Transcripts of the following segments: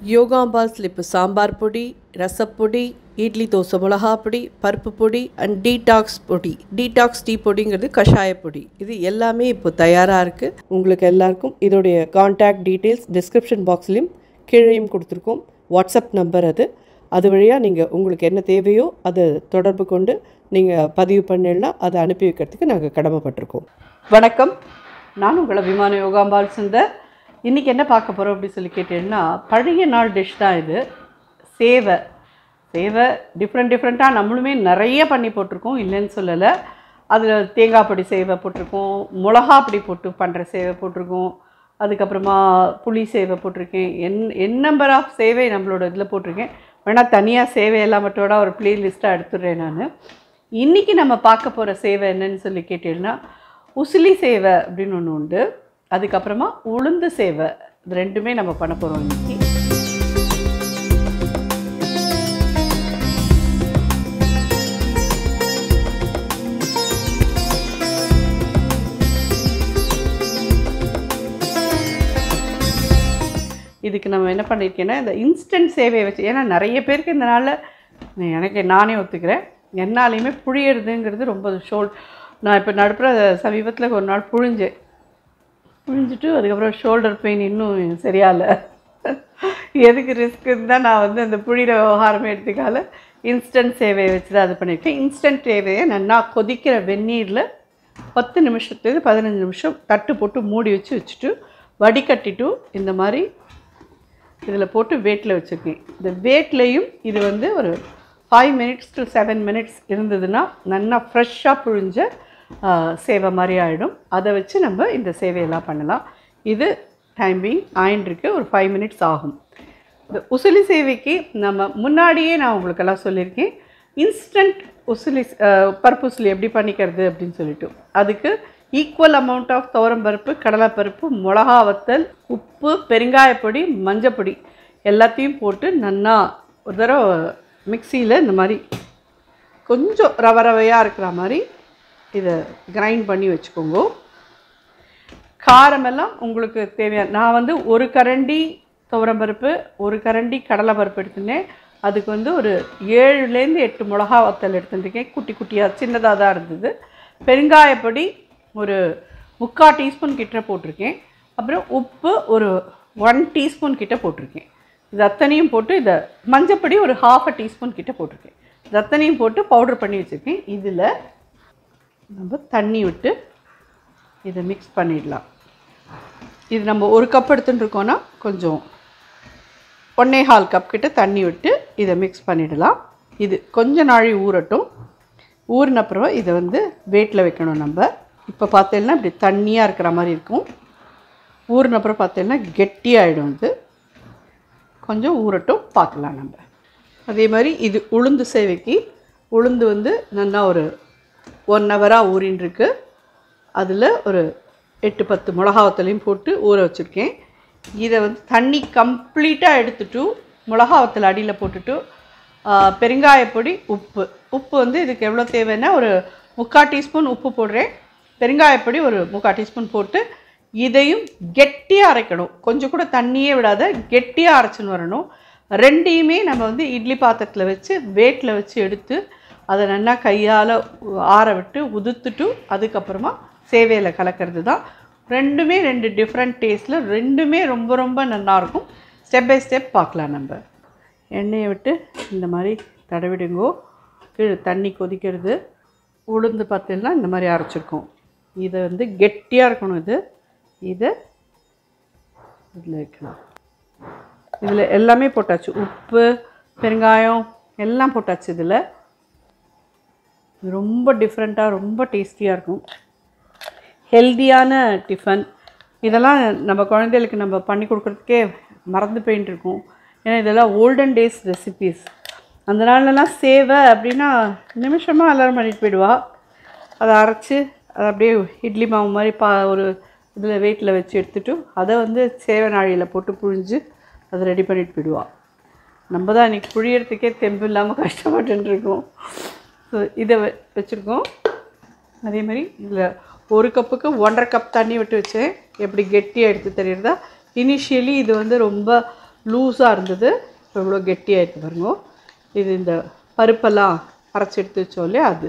யோகாம்பால் இப்போ சாம்பார் பொடி ரசப்பொடி இட்லி தோசை மிளகா பொடி பருப்பு பொடி அண்ட் டீடாக்ஸ் பொடி டீடாக்ஸ் டீ பொடிங்கிறது கஷாய பொடி இது எல்லாமே இப்போ தயாராக இருக்குது உங்களுக்கு எல்லாருக்கும் இதோடைய காண்டாக்ட் டீட்டெயில்ஸ் டிஸ்கிரிப்ஷன் பாக்ஸ்லேயும் கீழேயும் கொடுத்துருக்கோம் வாட்ஸ்அப் நம்பர் அது அது வழியாக நீங்கள் உங்களுக்கு என்ன தேவையோ அதை தொடர்பு கொண்டு நீங்கள் பதிவு பண்ணிடனா அதை அனுப்பி வைக்கிறதுக்கு நாங்கள் கடமைப்பட்டிருக்கோம் வணக்கம் நான் உங்களை விமான யோகாம்பால் சுந்தர் இன்றைக்கி என்ன பார்க்க போகிறோம் அப்படின்னு சொல்லி கேட்டீங்கன்னா பழைய நாள் டிஷ் தான் இது சேவை சேவை டிஃப்ரெண்ட் டிஃப்ரெண்ட்டாக நம்மளுமே நிறைய பண்ணி போட்டிருக்கோம் இல்லைன்னு சொல்லலை அதில் தேங்காய் பொடி சேவை போட்டிருக்கோம் மிளகா பொடி போட்டு பண்ணுற சேவை போட்டிருக்கோம் அதுக்கப்புறமா புளி சேவை போட்டிருக்கேன் என் என் நம்பர் ஆஃப் சேவை நம்மளோட இதில் போட்டிருக்கேன் வேணால் தனியாக சேவையெல்லாம் மட்டும் ஒரு ப்ளேலிஸ்ட்டாக எடுத்துடுறேன் நான் இன்றைக்கி நம்ம பார்க்க போகிற சேவை என்னன்னு சொல்லி கேட்டீங்கன்னா உசிலி சேவை அப்படின்னு ஒன்று உண்டு அதுக்கப்புறமா உளுந்து சேவை இது ரெண்டுமே நம்ம பண்ண போகிறோம் இன்னைக்கு இதுக்கு நம்ம என்ன பண்ணியிருக்கேன்னா இந்த இன்ஸ்டன்ட் சேவையை வச்சு ஏன்னா நிறைய பேருக்கு இந்த நாளில் எனக்கு நானே ஒத்துக்கிறேன் என்னாலையுமே புழியறதுங்கிறது ரொம்ப ஷோல் நான் இப்போ நடுப்புற சமீபத்தில் ஒரு நாள் புழிஞ்சேன் புழிஞ்சிட்டு அதுக்கப்புறம் ஷோல்டர் பெயின் இன்னும் சரியாகல எதுக்கு ரிஸ்க்குன்னு தான் நான் வந்து அந்த புழிகிற விவகாரமே எடுத்துக்கால இன்ஸ்டன்ட் சேவையை வச்சு தான் அது பண்ணியிருக்கேன் இன்ஸ்டன்ட் சேவையை நல்லா கொதிக்கிற வெந்நீரில் பத்து நிமிஷத்துலேருந்து பதினஞ்சு நிமிஷம் தட்டு போட்டு மூடி வச்சு வச்சுட்டு வடிகட்டிட்டு இந்த மாதிரி இதில் போட்டு வேட்டில் வச்சுருக்கேன் இந்த வேட்லேயும் இது வந்து ஒரு five minutes to seven minutes இருந்ததுன்னா நல்லா ஃப்ரெஷ்ஷாக புழிஞ்ச ஆ, சேவை மாதிரி ஆகிடும் அதை வச்சு நம்ம இந்த சேவையெல்லாம் பண்ணலாம் இது டைமிங் ஆயின்றிருக்கு ஒரு ஃபைவ் மினிட்ஸ் ஆகும் இந்த உசிலி சேவைக்கு நம்ம முன்னாடியே நான் உங்களுக்கெல்லாம் சொல்லியிருக்கேன் இன்ஸ்டன்ட் உசிலி அஹ், பருப்பு உசிலி எப்படி பண்ணிக்கிறது அப்படின்னு சொல்லிட்டு அதுக்கு ஈக்குவல் அமௌண்ட் ஆஃப் துவரம்பருப்பு கடலைப்பருப்பு மிளகா வத்தல் உப்பு பெருங்காயப்பொடி மஞ்சப்பொடி எல்லாத்தையும் போட்டு நன்னா ஒரு தடவை மிக்சியில் இந்த மாதிரி கொஞ்சம் ரவ ரவையாக இருக்கிற மாதிரி இதை கிரைண்ட் பண்ணி வச்சுக்கோங்க காரமெல்லாம் உங்களுக்கு தேவையான நான் வந்து ஒரு கரண்டி துவரம்பருப்பு ஒரு கரண்டி கடலைப்பருப்பு எடுத்துனேன் அதுக்கு வந்து ஒரு ஏழுலேருந்து எட்டு மிளகா வத்தல் எடுத்துருக்கேன் குட்டி குட்டியாக சின்னதாக தான் இருந்தது பெருங்காயப்பொடி ஒரு முக்கால் டீஸ்பூன் கிட்ட போட்டிருக்கேன் அப்புறம் உப்பு ஒரு ஒன் டீஸ்பூன் கிட்ட போட்டிருக்கேன் இது அத்தனையும் போட்டு இதை மஞ்சப்பொடி ஒரு ஹாஃப் அ டீஸ்பூன் கிட்ட போட்டிருக்கேன் இது அத்தனையும் போட்டு பவுடர் பண்ணி வச்சுருக்கேன் இதில் நம்ம தண்ணி விட்டு இதை மிக்ஸ் பண்ணிடலாம் இது நம்ம ஒரு கப் எடுத்துட்டு இருக்கோன்னா கொஞ்சம் ஒன்னே கால் கப் கிட்ட தண்ணி விட்டு இதை மிக்ஸ் பண்ணிடலாம் இது கொஞ்ச நாழி ஊறட்டும் ஊறின அப்புறம் இதை வந்து வேட்டில் வைக்கணும் நம்ம இப்போ பார்த்தீங்கன்னா இப்படி தண்ணியாக இருக்கிற மாதிரி இருக்கும் ஊறின அப்புறம் பார்த்தீங்கன்னா கெட்டியாகிடும் இது கொஞ்சம் ஊறட்டும் பார்க்கலாம் நம்ம அதே மாதிரி இது உளுந்து சேவைக்கு உளுந்து வந்து நல்லா ஒரு ஒன் ஹவராக ஊறின்னு இருக்கு அதில் ஒரு எட்டு பத்து மிளகாவத்தலையும் போட்டு ஊற வச்சுருக்கேன் இதை வந்து தண்ணி கம்ப்ளீட்டாக எடுத்துட்டு மிளகாவத்தல் அடியில் போட்டுட்டு ஆ, பெருங்காயப்பொடி உப்பு உப்பு வந்து இதுக்கு எவ்வளோ தேவைன்னா ஒரு முக்கால் டீஸ்பூன் உப்பு போடுறேன் பெருங்காயப்பொடி ஒரு முக்கால் டீஸ்பூன் போட்டு இதையும் கெட்டியாக அரைக்கணும் கொஞ்சம் கூட தண்ணியே விடாத கெட்டியாக அரைச்சின்னு வரணும் ரெண்டையுமே நம்ம வந்து இட்லி பாத்திரத்தில் வச்சு வேட்டில் வச்சு எடுத்து அதை நல்லா கையால் ஆற விட்டு உதுத்துட்டு அதுக்கப்புறமா சேவையில் கலக்கிறது தான் ரெண்டுமே ரெண்டு டிஃப்ரெண்ட் டேஸ்ட்டில் ரெண்டுமே ரொம்ப ரொம்ப நல்லாயிருக்கும் ஸ்டெப் பை ஸ்டெப் பார்க்கலாம் நம்ம எண்ணெயை விட்டு இந்த மாதிரி தடவிடுங்கோ கீழே தண்ணி கொதிக்கிறது உளுந்து பார்த்தீங்கன்னா இந்த மாதிரி அரைச்சிருக்கோம் இதை வந்து கெட்டியாக இருக்கணும் இது இதை இதில் வைக்கலாம் இதில் எல்லாமே போட்டாச்சு உப்பு பெருங்காயம் எல்லாம் போட்டாச்சு இதில் இது ரொம்ப டிஃப்ரெண்ட்டாக ரொம்ப டேஸ்டியாக இருக்கும் ஹெல்தியான டிஃபன் இதெல்லாம் நம்ம குழந்தைகளுக்கு நம்ம பண்ணி கொடுக்குறதுக்கே மறந்து போயின்னு இருக்கோம் ஏன்னா இதெல்லாம் ஓல்டன் டேஸ் ரெசிபீஸ் அந்த நாள்லலாம் சேவை அப்படின்னா நிமிஷமாக எல்லாரும் பண்ணிட்டு போயிடுவா அதை அரைச்சி அதை அப்படியே இட்லி மாவு மாதிரி பா ஒரு இதில் வெயிட்டில் வச்சு எடுத்துட்டு அதை வந்து சேவை நாழியில் போட்டு புழிஞ்சு அதை ரெடி பண்ணிட்டு போயிடுவா நம்ம தான் இன்றைக்கி புழியறதுக்கே தெம்பு இல்லாமல் கஷ்டப்பட்டுட்டு இருக்கோம் ஸோ இதை வ வச்சுருக்கோம் அதே மாதிரி இதில் ஒரு கப்புக்கு ஒன்றரை கப் தண்ணி விட்டு வச்சேன் எப்படி கெட்டியாக எடுத்து தெரியுறதா இனிஷியலி இது வந்து ரொம்ப லூஸாக இருந்தது இப்போ இவ்வளோ கெட்டியாக இருக்கு பாருங்க இது இந்த பருப்பெல்லாம் அரைச்சி எடுத்து வச்சோம் இல்லையா அது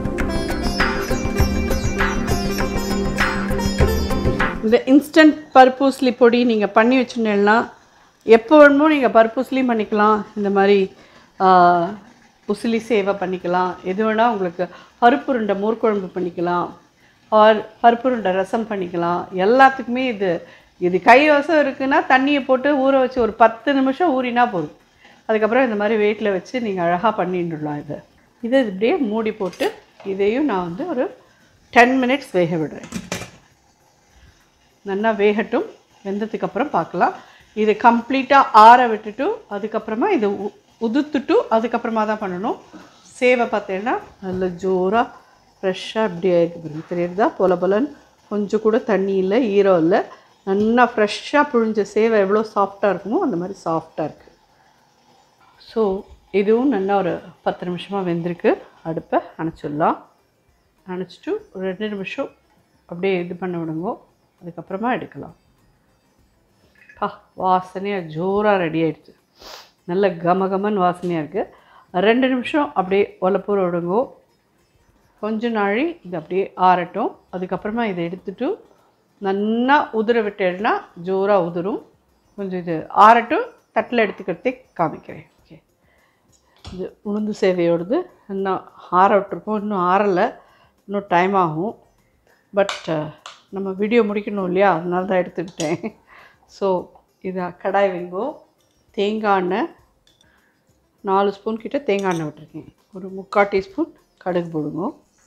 இந்த இன்ஸ்டன்ட் பருப்பூசலி பொடி நீங்கள் பண்ணி வச்சுருந்தீங்கன்னா எப்போ வேணுமோ நீங்கள் பருப்பூசலியும் பண்ணிக்கலாம் இந்த மாதிரி ஆ, உசிலி சேவை பண்ணிக்கலாம் எது வேணால் உங்களுக்கு பருப்புருண்டை மோர்க்குழம்பு பண்ணிக்கலாம் ஆர் பருப்புருண்டை ரசம் பண்ணிக்கலாம் எல்லாத்துக்குமே இது இது கைவசம் இருக்குன்னா தண்ணியை போட்டு ஊற வச்சு ஒரு பத்து நிமிஷம் ஊறினா போதும் அதுக்கப்புறம் இந்த மாதிரி வெயிட்டில் வச்சு நீங்கள் அழகாக பண்ணிடலாம் இதை இதை இப்படியே மூடி போட்டு இதையும் நான் வந்து ஒரு டென் மினிட்ஸ் வேக விடுறேன் நல்லா வேகட்டும் வெந்ததுக்கு அப்புறம் பார்க்கலாம் இது கம்ப்ளீட்டாக ஆற விட்டுட்டு அதுக்கப்புறமா இது உ- உதுத்துட்டு அதுக்கப்புறமா தான் பண்ணணும் சேவை பார்த்தீங்கன்னா நல்ல ஜோராக ஃப்ரெஷ்ஷாக இப்படி ஆயிருக்கு பாருங்க தெரியுதா பொல பொலன்னு கொஞ்சம் கூட தண்ணி இல்லை ஈரம் இல்லை நல்லா ஃப்ரெஷ்ஷாக புழிஞ்ச சேவை எவ்வளோ சாஃப்டாக இருக்குமோ அந்த மாதிரி சாஃப்டாக இருக்குது ஸோ இதுவும் நல்லா ஒரு பத்து நிமிஷமாக வெந்திருக்கு அடுப்பை அணைச்சிடலாம் அணைச்சிட்டு ஒரு ரெண்டு நிமிஷம் அப்படியே இது பண்ண விடுங்க அதுக்கப்புறமா எடுக்கலாம் பா வாசனையாக ஜோராக ரெடி ஆயிடுச்சு நல்ல கம கமன்னு வாசனையாக இருக்குது ரெண்டு நிமிஷம் அப்படியே ஒலப்பூர விடுங்கோ கொஞ்ச நாழி இது அப்படியே ஆறட்டும் அதுக்கப்புறமா இதை எடுத்துட்டு நல்லா உதிர விட்டேன்னா ஜோராக உதிரும் கொஞ்சம் இது ஆறட்டும் தட்டில் எடுத்துக்கிறதே காமிக்கிறேன் ஓகே இது உளுந்து சேவையோடது இன்னும் ஆற விட்டுருக்கோம் இன்னும் ஆறலை இன்னும் டைம் ஆகும் பட் நம்ம வீடியோ முடிக்கணும் இல்லையா அதனால தான் எடுத்துக்கிட்டேன் ஸோ இதை கடாய் வைங்கோ தேங்காய் எண்ணெய் நாலு ஸ்பூன் கிட்ட தேங்காய் எண்ணெய் விட்டுருக்கேன் ஒரு முக்கால் டீஸ்பூன் கடுகு போடுங்க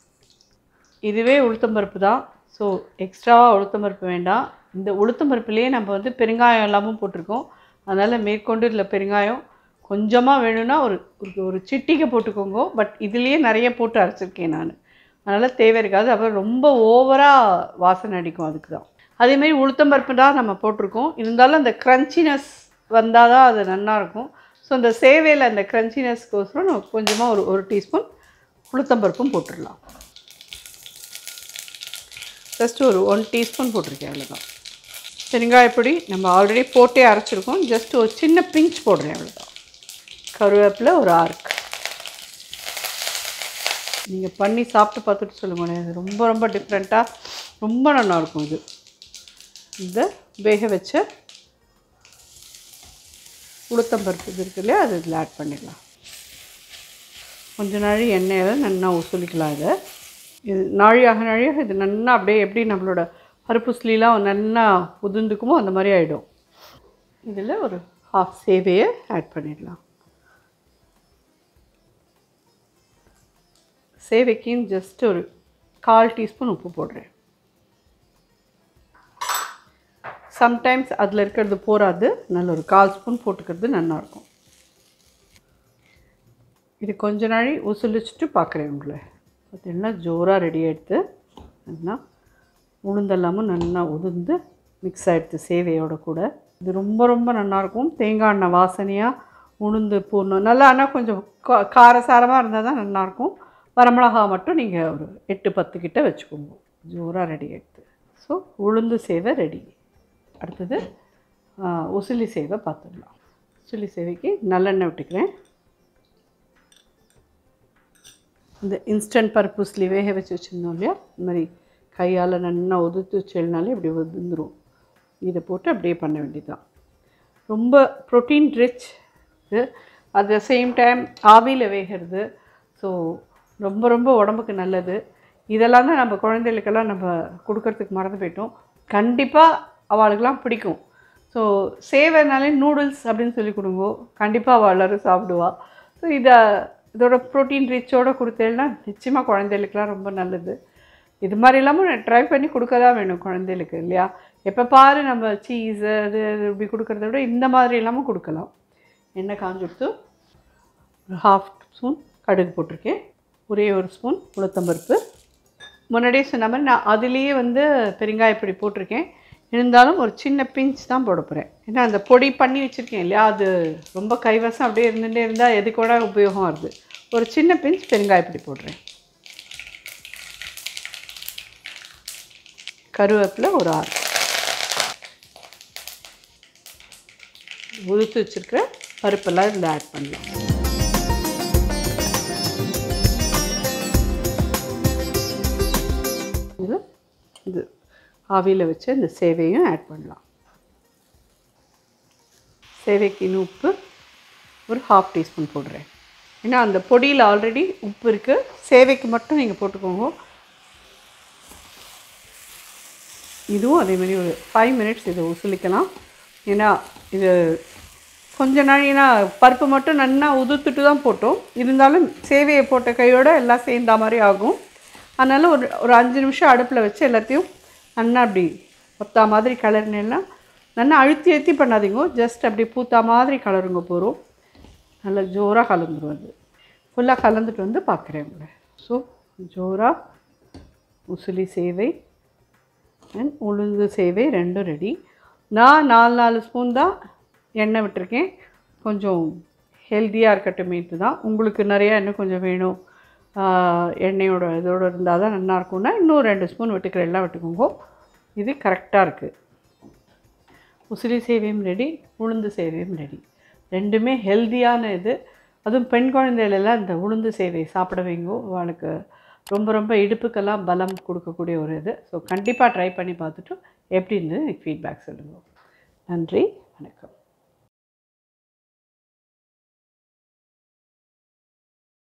இதுவே உளுத்தம்பருப்பு தான் ஸோ எக்ஸ்ட்ராவாக உளுத்தம்பருப்பு வேண்டாம் இந்த உளுத்தம்பருப்புலேயே நம்ம வந்து பெருங்காயம் எல்லாமும் போட்டிருக்கோம் அதனால் மேற்கொண்டு இதில் பெருங்காயம் கொஞ்சமாக வேணும்னா ஒரு ஒரு- ஒரு சிட்டிகை போட்டுக்கோங்க பட் இதுலேயே நிறைய போட்டு அரைச்சிருக்கேன் நான் அதனால் தேவை இருக்காது அப்புறம் ரொம்ப ஓவராக வாசனை அடிக்கும் அதுக்கு தான் அதேமாரி உளுத்தம்பருப்பு தான் நம்ம போட்டிருக்கோம் இருந்தாலும் அந்த க்ரன்ச்சினஸ் வந்தால் தான் அது நல்லா இருக்கும் ஸோ அந்த சேவையில் அந்த க்ரன்ச்சினஸ்க்கோசரம் நம்ம கொஞ்சமாக ஒரு ஒரு டீஸ்பூன் உளுத்தம்பருப்பும் போட்டுடலாம் ஜஸ்ட் ஒரு ஒன் டீஸ்பூன் போட்டிருக்கேன் அவ்வளோதான் பெருங்காயப்பொடி நம்ம ஆல்ரெடி போட்டே அரைச்சிருக்கோம் ஜஸ்ட் ஒரு சின்ன பிஞ்ச் போடுறேன் அவ்வளோதான் கருவேப்பிலை ஒரு ஆர்க் நீங்கள் பண்ணி சாப்பிட்டு பார்த்துட்டு சொல்லுங்களேன் இது ரொம்ப ரொம்ப டிஃப்ரெண்ட்டாக ரொம்ப நல்லா இருக்கும் இது இதை வேக வச்ச உளுத்தம்பருப்பு இது இருக்கு இல்லையா அது இதில் ஆட் பண்ணிடலாம் கொஞ்ச நாழி எண்ணெயில் நல்லா உசுலிக்கலாம் இதை இது நாழியாக நாழியாக இது நல்லா அப்படியே எப்படி நம்மளோட பருப்புஸ்லிலாம் நல்லா உதிர்ந்துக்குமோ அந்த மாதிரி ஆகிடும் இதில் ஒரு ஹாஃப் சேவையை ஆட் பண்ணிடலாம் சேவைக்கும் ஜஸ்ட் ஒரு கால் டீஸ்பூன் உப்பு போடுறேன் சம்டைம்ஸ் அதில் இருக்கிறது போராது நல்ல ஒரு கால் ஸ்பூன் போட்டுக்கிறது நல்லாயிருக்கும் இது கொஞ்ச நாளை உசுலிச்சுட்டு பார்க்குறேன் உங்களை பார்த்தீங்கன்னா ஜோராக ரெடி ஆகிடுது நல்லா உளுந்தெல்லாமும் நல்லா உதிர்ந்து மிக்ஸ் ஆகிடுது சேவையோட கூட இது ரொம்ப ரொம்ப நல்லாயிருக்கும் தேங்காய் எண்ணெய் வாசனையாக உளுந்து பூர்ணம் நல்லா ஆனால் கொஞ்சம் கா- காரசாரமாக இருந்தால் தான் நல்லாயிருக்கும் வரமிளகா மட்டும் நீங்கள் ஒரு எட்டு பத்து கிட்ட வச்சுக்கோங்க ஜோராக ரெடி ஆகிடுது ஸோ உளுந்து சேவை ரெடி அடுத்தது ஆ, உசிலி சேவை பார்த்துடலாம் உசிலி சேவைக்கு நல்லெண்ணெய் விட்டுக்கிறேன் இந்த இன்ஸ்டன்ட் பர்பஸ்லி வேக வச்சு வச்சுருந்தோம் இல்லையா இந்த மாதிரி கையால் நல்லா உதுத்து வச்சேனாலே இப்படி உதிர்ந்துரும் இதை போட்டு அப்படியே பண்ண வேண்டியதுதான் ரொம்ப ப்ரோட்டீன் ரிச் இது அட் த சேம் டைம் ஆவியில் வேகிறது ஸோ ரொம்ப ரொம்ப உடம்புக்கு நல்லது இதெல்லாம் தான் நம்ம குழந்தைகளுக்கெல்லாம் நம்ம கொடுக்கறதுக்கு மறந்து போயிட்டோம் கண்டிப்பாக அவளுக்கெல்லாம் பிடிக்கும் ஸோ சேவைனாலே நூடுல்ஸ் அப்படின்னு சொல்லி கொடுங்கோ கண்டிப்பாக அவள் எல்லாரும் சாப்பிடுவா ஸோ இதை இதோட ப்ரோட்டீன் ரிச்சோட கொடுத்தேன்னா நிச்சயமாக குழந்தைகளுக்கெல்லாம் ரொம்ப நல்லது இது மாதிரி இல்லாமல் நான் ட்ரை பண்ணி கொடுக்க தான் வேணும் குழந்தைகளுக்கு இல்லையா எப்போ பாரு நம்ம சீஸு அது அது இப்படி கொடுக்கறத விட இந்த மாதிரி இல்லாமல் கொடுக்கலாம் எண்ணெய் காஞ்சி கொடுத்து ஒரு ஹாஃப் ஸ்பூன் கடுகு போட்டிருக்கேன் ஒரே ஒரு ஸ்பூன் உளுத்தம்பருப்பு முன்னாடியே சொன்ன மாதிரி நான் அதுலேயே வந்து பெருங்காயப்பொடி போட்டிருக்கேன் இருந்தாலும் ஒரு சின்ன பிஞ்ச் தான் போட போகிறேன் ஏன்னா அந்த பொடி பண்ணி வச்சுருக்கேன் இல்லையா அது ரொம்ப கைவசம் அப்படியே இருந்துகிட்டே இருந்தால் எது கூட உபயோகம் வருது ஒரு சின்ன பிஞ்ச் பெருங்காயப்பொடி போடுறேன் கருவேப்பிலை ஒரு ஆறு உதுத்து வச்சுருக்கிற பருப்பெல்லாம் இதில் ஆட் பண்ணலாம் இது இது ஆவியில் வச்சு இந்த சேவையும் ஆட் பண்ணலாம் சேவைக்கு இன்னும் உப்பு ஒரு ஹாஃப் டீஸ்பூன் போடுறேன் ஏன்னா அந்த பொடியில் ஆல்ரெடி உப்பு இருக்குது சேவைக்கு மட்டும் நீங்கள் போட்டுக்கோங்க இதுவும் அதே மாதிரி ஒரு ஃபைவ் மினிட்ஸ் இதை உசுலிக்கலாம் ஏன்னா இது கொஞ்ச நாள் ஏன்னா பருப்பு மட்டும் நன்னா உதுத்துட்டு தான் போட்டோம் இருந்தாலும் சேவையை போட்ட கையோட எல்லாம் சேர்ந்தா மாதிரி ஆகும் அதனால் ஒரு ஒரு அஞ்சு நிமிஷம் அடுப்பில் வச்சு எல்லாத்தையும் நன்னா அப்படி ஒத்தா மாதிரி கலர்னேன்னா நல்லா அழுத்தி அழுத்தி பண்ணாதீங்க ஜஸ்ட் அப்படி பூத்தா மாதிரி கலருங்க போகிறோம் நல்லா ஜோராக கலந்துரும் அது ஃபுல்லாக கலந்துட்டு வந்து பார்க்குறேன் உங்களை ஸோ ஜோராக உசிலி சேவை அண்ட் உளுந்து சேவை ரெண்டும் ரெடி நான் நாலு நாலு ஸ்பூன் தான் எண்ணெய் விட்டுருக்கேன் கொஞ்சம் ஹெல்த்தியாக இருக்கட்டுமேட்டு தான் உங்களுக்கு நிறையா இன்னும் கொஞ்சம் வேணும் ஆஹ் எண்ணெயோட இதோடு இருந்தால் தான் நல்லா இருக்கும்னா இன்னும் ரெண்டு ஸ்பூன் விட்டுக்கிற எல்லாம் விட்டுக்கோங்க இது கரெக்டாக இருக்குது உசிலி சேவையும் ரெடி உளுந்து சேவையும் ரெடி ரெண்டுமே ஹெல்த்தியான இது அதுவும் பெண் குழந்தைகளெல்லாம் இந்த உளுந்து சேவை சாப்பிட வைங்கோ அவளுக்கு ரொம்ப ரொம்ப இடுப்புக்கெல்லாம் பலம் கொடுக்கக்கூடிய ஒரு இது ஸோ கண்டிப்பாக ட்ரை பண்ணி பார்த்துட்டு எப்படி இருந்தது எனக்கு ஃபீட்பேக் சொல்லுங்கள் நன்றி வணக்கம்